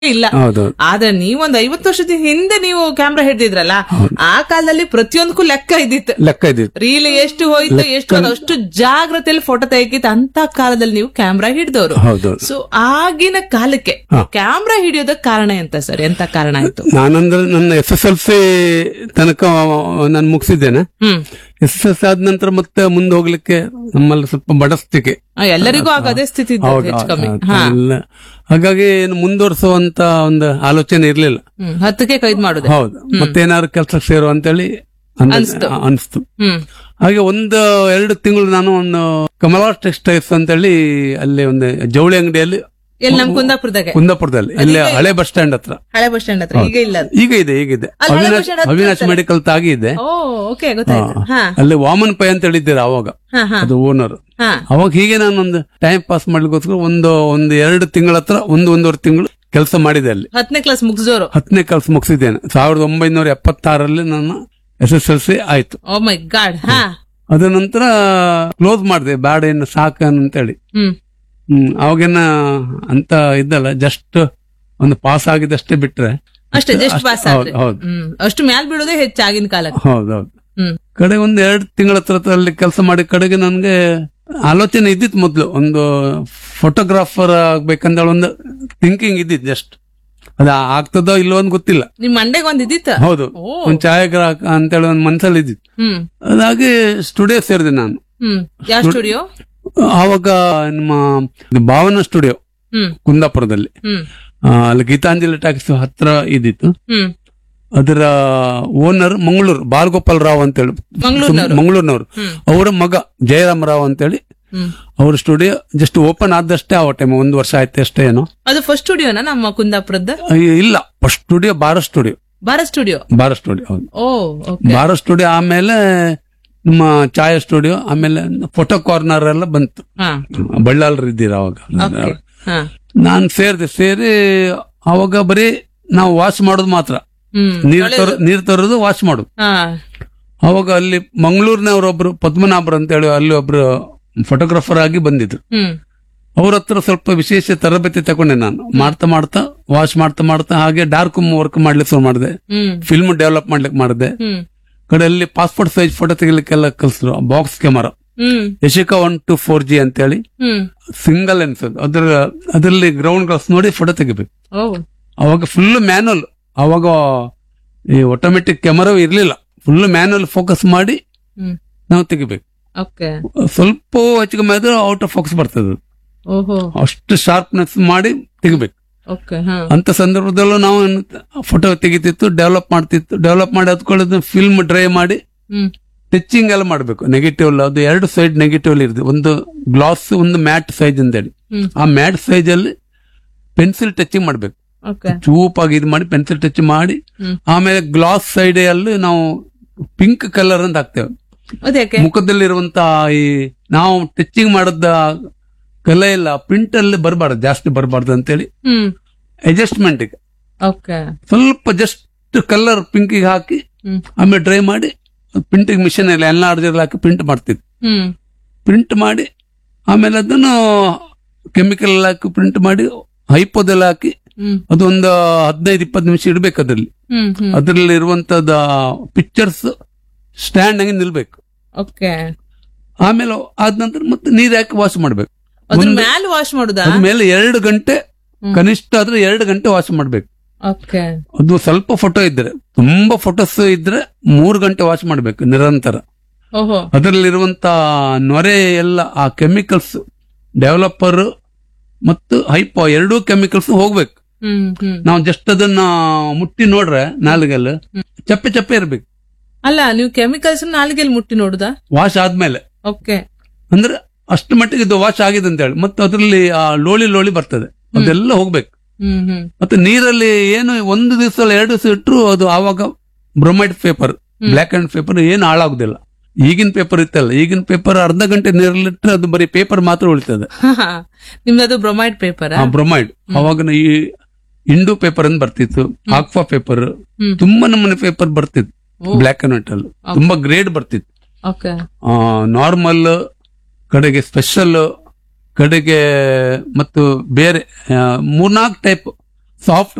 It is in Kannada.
ಇಲ್ಲ ಹೌದು ಆದ್ರೆ ನೀವೊಂದ್ ಐವತ್ತು ವರ್ಷದ ಹಿಂದೆ ನೀವು ಕ್ಯಾಮ್ರಾ ಹಿಡಿದಿದ್ರಲ್ಲ ಆ ಕಾಲದಲ್ಲಿ ಪ್ರತಿಯೊಂದಕ್ಕೂ ಲೆಕ್ಕ ಇದ್ದಿತ್ತು ಲೆಕ್ಕ ಇದ್ದಿತ್ತು ರೀಲ್ ಎಷ್ಟು ಹೋಯ್ತು ಎಷ್ಟು ಹೋಯ್ತು, ಅಷ್ಟು ಜಾಗ್ರತೆಯಲ್ಲಿ ಫೋಟೋ ತೆಗಿತ್ತು ಅಂತ ಕಾಲದಲ್ಲಿ ನೀವು ಕ್ಯಾಮ್ರಾ ಹಿಡಿದವರು ಹೌದು ಸೊ ಆಗಿನ ಕಾಲಕ್ಕೆ ಕ್ಯಾಮ್ರಾ ಹಿಡಿಯೋದಕ್ಕೆ ಕಾರಣ ಎಂತ ಸರ್ ಎಂತ ಕಾರಣ ಆಯ್ತು ನಾನಂದ್ರೆ ನನ್ನ ಎಸ್ ಎಸ್ ಎಲ್ ಸಿ ತನಕ ನಾನು ಮುಗಿಸಿದ್ದೇನೆ ಹ್ಮ್ ಎಸ್ ಎಸ್ ಎಲ್ ಸಿ ಆದ ನಂತರ ಮತ್ತೆ ಮುಂದೆ ಹೋಗ್ಲಿಕ್ಕೆ ನಮ್ಮಲ್ಲಿ ಸ್ವಲ್ಪ ಬಡಸ್ತಿಕೆ ಆ, ಎಲ್ಲರಿಗೂ ಆಗ ಅದೇ ಸ್ಥಿತಿ ಇತ್ತು ಹೌದು, ಹೆಚ್ಚು ಕಮ್ಮಿ ಅದು ಹಾ ಎಲ್ಲ. ಹಾಗಾಗಿ ಏನು ಮುಂದುವರಿಸುವಂತ ಒಂದು ಆಲೋಚನೆ ಇರ್ಲಿಲ್ಲ ಹ್ಮ್ ಹತ್ತಕ್ಕೆ ಕೈದ್ ಮಾಡುದೆ ಹೌದು ಮತ್ತೇನಾದ್ರು ಕೆಲಸ ಸೇರು ಅಂತೇಳಿ ಅಂದ- ಅನ್ಸ್ತು ಹ್ಮ್ ಹಾಗೆ ಒಂದು ಎರಡು ತಿಂಗಳು ನಾನು ಒಂದು ಕಮಲಾ ಟೆಕ್ಸ್ಟೈಲ್ಸ್ ಅಂತೇಳಿ ಅಲ್ಲಿ ಒಂದು ಜವಳಿ ಅಂಗಡಿಯಲ್ಲಿ ಎಲ್ಲಿ ನಮ್ ಕುಂದಾಪುರದಾಗೆ ಕುಂದಾಪುರದಲ್ಲಿ ಇಲ್ಲಿ ಹಳೆ ಬಸ್ ಸ್ಟ್ಯಾಂಡ್ ಹತ್ರ ಹಳೆ ಬಸ್ ಸ್ಟ್ಯಾಂಡ್ ಹತ್ರ ಈಗ ಇಲ್ಲ ಅದು. ಈಗ ಇದೆ ಈಗ ಇದೆ ಅಲ್ಲಿ ಹಳೆ ಅವಿನಾಶ್ ಬಸ್ ಸ್ಟ್ಯಾಂಡ್ ಹತ್ರ ಅವಿನಾಶ್ ಮೆಡಿಕಲ್ ತಾಗಿ ಇದೆ ಓ ಓಕೆ ಗೊತ್ತಾಯ್ತು ಹಾ ಅಲ್ಲಿ ವಾಮನ್ ಪೈ ಅಂತ ಹೇಳಿದ್ದೀರ ಅವಾಗ ಹಾ ಹಾ ಅದು ಓನರ್ ಹಾ ಅವಾಗ ಹೀಗೆ ನಾನು ಒಂದು ಟೈಮ್ ಪಾಸ್ ಮಾಡ್ಲಿಕ್ಕೋಸ್ಕರ ಒಂದು ಒಂದು ಎರಡು ತಿಂಗಳ ಹತ್ರ ಒಂದು ಒಂದೂವರೆ ತಿಂಗಳು ಕೆಲಸ ಮಾಡಿದೆ ಅಲ್ಲಿ ಹತ್ತನೇ ಕ್ಲಾಸ್ ಮುಗಿಸೋರು ಹತ್ತನೇ ಕೆಲಸ ಮುಗಿಸಿದ್ದೇನೆ ಸಾವಿರದ ಒಂಬೈನೂರ ಎಪ್ಪತ್ತಾರರಲ್ಲಿ ನನ್ನ ಎಸ್ ಎಸ್ ಎಲ್ ಸಿ ಆಯ್ತು ಓ ಮೈ ಗಾಡ್ ಹಾ ಅದ ನಂತರ ಕ್ಲೋಸ್ ಮಾಡಿದೆ ಬ್ಯಾಡ ಏನು ಸಾಕು ಅಂತೇಳಿ ಹ್ಮ್ ಹ್ಮ್ ಅವಾಗೇನ ಅಂತ ಇದ್ದಲ್ಲ ಜಸ್ಟ್ ಒಂದು ಪಾಸ್ ಆಗಿದಷ್ಟೇ ಬಿಟ್ರೆ ಅಷ್ಟೇ ಜಸ್ಟ್ ಪಾಸ್ ಹೌದು ಆದ್ರೆ ಹೌದು ಹ್ಮ್ ಅಷ್ಟು ಮ್ಯಾಲ್ ಬೀಳೋದೇ ಹೆಚ್ಚಾಗಿನ ಕಾಲಕ್ಕೆ ಹೌದೌದು ಹ್ಮ್ ಕಡೆ ಒಂದು ಎರಡು ತಿಂಗಳ ಹತ್ರ ಅಲ್ಲಿ ಕೆಲಸ ಮಾಡಿ ಕಡೆಗೆ ನನ್ಗೆ ಆಲೋಚನೆ ಇದ್ದಿತ್ತು ಮೊದ್ಲು ಒಂದು ಫೋಟೋಗ್ರಾಫರ್ ಆಗ್ಬೇಕಂತ ಒಂದು ಥಿಂಕಿಂಗ್ ಇದ್ದಿತ್ತು ಜಸ್ಟ್ ಅದ ಆಗ್ತದೋ ಇಲ್ಲೋ ಅಂತ ಗೊತ್ತಿಲ್ಲ ನಿಮ್ ಮಂಡೆಗೆ ಒಂದ್ ಇದ್ದಿತ್ತ ಹೌದು ಓ ಒಂದು ಛಾಯಾಗ್ರಾಹಕ ಅಂತೇಳಿ ಒಂದು ಮನ್ಸಲ್ಲಿ ಇದ್ದಿತ್ತು ಹ್ಮ್ ಅದಾಗಿ ಸ್ಟುಡಿಯೋ ಸೇರಿದೆ ನಾನು ಹ್ಮ್ ಯಾವ ಸ್ಟುಡಿಯೋ ಆವಾಗ ನಮ್ಮ ಇದು ಭಾವನಾ ಸ್ಟುಡಿಯೋ ಹ್ಮ್ ಕುಂದಾಪುರದಲ್ಲಿ ಹ್ಮ್ ಆ, ಅಲ್ಲಿ ಗೀತಾಂಜಲಿ ಟ್ಯಾಕ್ಸ್ ಹತ್ರ ಇದ್ದಿತ್ತು ಹ್ಮ್ ಅದರ ಓನರ್ ಮಂಗಳೂರು ಬಾಲಗೋಪಾಲ್ ರಾವ್ ಅಂತೇಳಿ ಮಂಗಳೂರಿನವರು ಮಂಗಳೂರಿನವರು ಹ್ಮ್ ಅವರ ಮಗ ಜಯರಾಮ್ ರಾವ್ ಅಂತೇಳಿ ಹ್ಮ್ ಅವ್ರ ಸ್ಟುಡಿಯೋ ಜಸ್ಟ್ ಓಪನ್ ಆದಷ್ಟೇ ಆ ಟೈಮ್ ಒಂದು ವರ್ಷ ಆಯ್ತು ಅಷ್ಟೇ ಏನೋ ಅದು ಫಸ್ಟ್ ಸ್ಟುಡಿಯೋನಾ ನಮ್ಮ ಕುಂದಾಪುರದ ಅಯ್ಯೋ, ಇಲ್ಲ first studio Bara studio Bara studio Bara studio ಹೌದು ಓ ಓಕೆ ಬಾರ ಸ್ಟುಡಿಯೋ ಆಮೇಲೆ ನಮ್ಮ ಛಾಯಾ ಸ್ಟುಡಿಯೋ ಆಮೇಲೆ ಫೋಟೋ ಕಾರ್ನರ್ ಎಲ್ಲ ಬಂತು ಹಾ ಬಳ್ಳಾಲ್ರು ಇದ್ದೀರ ಅವಾಗ ಓಕೆ ಹಾ ನಾನು ಸೇರಿದೆ ಸೇರಿ ಅವಾಗ ಬರೀ ನಾವು ವಾಶ್ ಮಾಡೋದು ಮಾತ್ರ ಹ್ಮ್ ನೀರ್ ತರ ನೀರ್ ತರೋದು ವಾಶ್ ಮಾಡೋದು ಹಾ ಅವಾಗ ಅಲ್ಲಿ ಮಂಗಳೂರಿನವರೊಬ್ರು ಪದ್ಮನಾಭರ್ ಅಂತ ಹೇಳಿ ಅಲ್ಲಿ ಒಬ್ರು ಫೋಟೋಗ್ರಾಫರ್ ಆಗಿ ಬಂದಿದ್ರು ಹ್ಮ್ ಅವ್ರ ಹತ್ರ ಸ್ವಲ್ಪ ವಿಶೇಷ ತರಬೇತಿ ತಗೊಂಡೆ ನಾನು ಮಾಡ್ತಾ ಮಾಡ್ತಾ ವಾಶ್ ಮಾಡ್ತಾ ಮಾಡ್ತಾ ಹಾಗೆ ಡಾರ್ಕ್ ವರ್ಕ್ ಮಾಡ್ಲಿಕ್ಕೆ ಶುರು ಮಾಡಿದೆ ಹ್ಮ್ ಫಿಲ್ಮ್ ಡೆವಲಪ್ ಮಾಡ್ಲಿಕ್ಕೆ ಮಾಡಿದೆ ಹ್ಮ್ ಕಡೆಯಲ್ಲಿ ಪಾಸ್ಪೋರ್ಟ್ ಸೈಜ್ ಫೋಟೋ ತೆಗಿಲಿಕ್ಕೆಲ್ಲ ಕಲಿಸಿದ್ರು box camera hmm Yashica one two four G ಅಂತೇಳಿ ಹ್ಮ್ ಸಿಂಗಲ್ ಲೆನ್ಸ್ ಅದರ ಅದರಲ್ಲಿ ಗ್ರೌಂಡ್ ಗ್ಲಾಸ್ ನೋಡಿ ಫೋಟೋ ತೆಗಿಬೇಕು ಓ ಅವಾಗ ಫುಲ್ ಮ್ಯಾನುವಲ್ ಅವಾಗ ಈ ಆಟೋಮೆಟಿಕ್ ಕ್ಯಾಮರಾ ಇರ್ಲಿಲ್ಲ ಫುಲ್ ಮ್ಯಾನುವಲ್ ಫೋಕಸ್ ಮಾಡಿ ಹ್ಮ್ ನಾವು ತೆಗಿಬೇಕು ಓಕೆ ಸ್ವಲ್ಪ ಹೆಚ್ಚು ಕಮ್ಮಿ ಆದ್ರೆ ಔಟ್ ಆಫ್ ಫೋಕಸ್ ಬರ್ತದೆ ಓಹೋ ಅಷ್ಟು ಶಾರ್ಪ್ನೆಸ್ ಮಾಡಿ ತೆಗಿಬೇಕು ಓಕೆ ಹಾ ಅಂತ ಸಂದರ್ಭದಲ್ಲೂ ನಾವು ಫೋಟೋ ತೆಗಿತಿತ್ತು ಡೆವಲಪ್ ಮಾಡ್ತಿತ್ತು ಡೆವಲಪ್ ಮಾಡಿ ಹತ್ಕೊಳ್ಳೋದು ಫಿಲ್ಮ್ ಡ್ರೈ ಮಾಡಿ ಹ್ಮ್ ಟಚಿಂಗ್ ಎಲ್ಲ ಮಾಡಬೇಕು ನೆಗೆಟಿವ್ ಅದು ಎರಡು ಸೈಡ್ ನೆಗೆಟಿವ್ ಇರುತ್ತೆ ಒಂದು ಗ್ಲಾಸ್ ಒಂದು ಮ್ಯಾಟ್ ಸೈಜ್ ಅಂತೇಳಿ ಹ್ಮ್ ಆ ಮ್ಯಾಟ್ ಸೈಜ್ ಅಲ್ಲಿ ಪೆನ್ಸಿಲ್ ಟಚಿಂಗ್ ಮಾಡಬೇಕು ಓಕೆ ಚೂಪಾಗಿ ಇದು ಮಾಡಿ ಪೆನ್ಸಿಲ್ ಟಚ್ ಮಾಡಿ ಹ್ಮ್. ಆಮೇಲೆ ಗ್ಲಾಸ್ ಸೈಡ್ ಅಲ್ಲಿ ನಾವು ಪಿಂಕ್ ಕಲರ್ ಅಂತ ಹಾಕ್ತೇವೆ ಅದ್ಯಾಕೆ ಮುಖದಲ್ಲಿರುವಂತ ಈ ನಾವು ಟಚಿಂಗ್ ಮಾಡದ ಕಲೆ ಇಲ್ಲ ಪ್ರಿಂಟ್ ಅಲ್ಲಿ ಬರಬಾರ್ದು ಜಾಸ್ತಿ ಬರಬಾರ್ದು ಅಂತೇಳಿ ಹ್ಮ್ ಅಡ್ಜಸ್ಟ್ಮೆಂಟ್ ಓಕೆ ಸ್ವಲ್ಪ ಜಸ್ಟ್ ಕಲರ್ ಪಿಂಕಿಗೆ ಹಾಕಿ ಹ್ಮ್ ಆಮೇಲೆ ಡ್ರೈ ಮಾಡಿ ಪ್ರಿಂಟಿಂಗ್ ಮಿಷನ್ ಅಲ್ಲಿ ಎನ್ಲಾರ್ಜರ್ ಹಾಕಿ ಪ್ರಿಂಟ್ ಮಾಡ್ತಿದ್ವಿ ಹ್ಮ್ ಪ್ರಿಂಟ್ ಮಾಡಿ ಆಮೇಲೆ ಅದನ್ನು ಕೆಮಿಕಲ್ ಹಾಕಿ ಪ್ರಿಂಟ್ ಮಾಡಿ ಹೈಪೋದೆಲ್ಲ ಹಾಕಿ ಹ್ಮ್ ಅದೊಂದು ಹದಿನೈದು ಇಪ್ಪತ್ತು ನಿಮಿಷ ಇಡ್ಬೇಕು ಅದ್ರಲ್ಲಿ ಹ್ಮ್ ಹ್ಮ್ ಅದರಲ್ಲಿ ಇರುವಂತದ ಪಿಕ್ಚರ್ಸ್ ಸ್ಟ್ಯಾಂಡ್ ಆಗಿ ನಿಲ್ಬೇಕು ಓಕೆ ಆಮೇಲೆ ಆದ ನಂತರ ಮತ್ತೆ ನೀರ್ ಹಾಕಿ ವಾಶ್ ಮಾಡ್ಬೇಕು ಅದ್ರ ಮ್ಯಾಲ್ ವಾಶ್ ಮಾಡುದಾ ಅದ್ಮೇಲೆ ಎರಡು ಗಂಟೆ ಹ್ಮ್. ಕನಿಷ್ಠ ಆದ್ರೆ ಎರಡು ಗಂಟೆ ವಾಶ್ ಮಾಡ್ಬೇಕು ಓಕೆ ಅದು ಸ್ವಲ್ಪ ಫೋಟೋ ಇದ್ರೆ ತುಂಬಾ ಫೋಟೋಸ್ ಇದ್ರೆ ಮೂರು ಗಂಟೆ ವಾಶ್ ಮಾಡ್ಬೇಕು ನಿರಂತರ ಓಹೋ ಅದರಲ್ಲಿರುವಂತ ನೊರೆ ಎಲ್ಲ ಆ ಕೆಮಿಕಲ್ಸ್ ಡೆವಲಪರ್ ಮತ್ತು ಹೈಪೋ ಎರಡೂ ಕೆಮಿಕಲ್ಸ್ ಹೋಗ್ಬೇಕು ಹ್ಮ್ ಹ್ಮ್ ನಾವು ಜಸ್ಟ್ ಅದನ್ನ ಮುಟ್ಟಿ ನೋಡ್ರೆ ನಾಲ್ಗೆಲ್ಲ ಚಪ್ಪೆ ಚಪ್ಪೆ ಇರ್ಬೇಕು ಅಲ್ಲ ನೀವು ಕೆಮಿಕಲ್ಸ್ ನಾಲ್ಗೆಲ್ ಮುಟ್ಟಿ ನೋಡುದಾ ವಾಶ್ ಆದ್ಮೇಲೆ ಓಕೆ ಅಂದ್ರೆ ಅಷ್ಟು ಮಟ್ಟಿಗೆ ಇದು ವಾಶ್ ಆಗಿದೆ ಅಂತ ಹೇಳಿ ಮತ್ತೆ ಅದರಲ್ಲಿ ಆ ಲೋಳಿ ಲೋಳಿ ಬರ್ತದೆ ಅದೆಲ್ಲ ಹೋಗ್ಬೇಕು ಹ್ಮ್ ಹ್ಮ್ ಮತ್ತೆ ನೀರಲ್ಲಿ ಏನು ಒಂದು ದಿವಸ ಅಲ್ಲ ಎರಡು ದಿವಸ ಇಟ್ಟರು ಅದು ಆವಾಗ bromide paper black and paper ಏನು ಹಾಳಾಗುದಿಲ್ಲ ಈಗಿನ ಪೇಪರ್ ಇತ್ತಲ್ಲ ಈಗಿನ ಪೇಪರ್ ಅರ್ಧ ಗಂಟೆ ನೀರಲ್ಲಿಟ್ಟರೆ ಅದು ಬರೀ ಪೇಪರ್ ಮಾತ್ರ ಉಳಿತದೆ ನಿಮ್ದದು ಬ್ರೊಮೈಡ್ ಪೇಪರ್ ಆ ಬ್ರೊಮೈಡ್ ಅವಾಗ ಈ ಇಂಡು ಪೇಪರ್ ಅಂತ ಬರ್ತಿತ್ತು ಆಕ್ವಾ ಪೇಪರ್ ಹ್ಮ್. ತುಂಬಾ ನಮೂನೆ ಪೇಪರ್ ಬರ್ತಿತ್ತು ಬ್ಲಾಕ್ ಅಂಡ್ ವೈಟ್ ಅಲ್ಲಿ ತುಂಬಾ ಗ್ರೇಡ್ ಬರ್ತಿತ್ತು ಓಕೆ ನಾರ್ಮಲ್ ಕಡೆಗೆ ಸ್ಪೆಷಲ್ ಕಡೆಗೆ ಮತ್ತು ಬೇರೆ ಆ, ಮೂರ್ನಾಲ್ಕು ಟೈಪ್ ಸಾಫ್ಟ್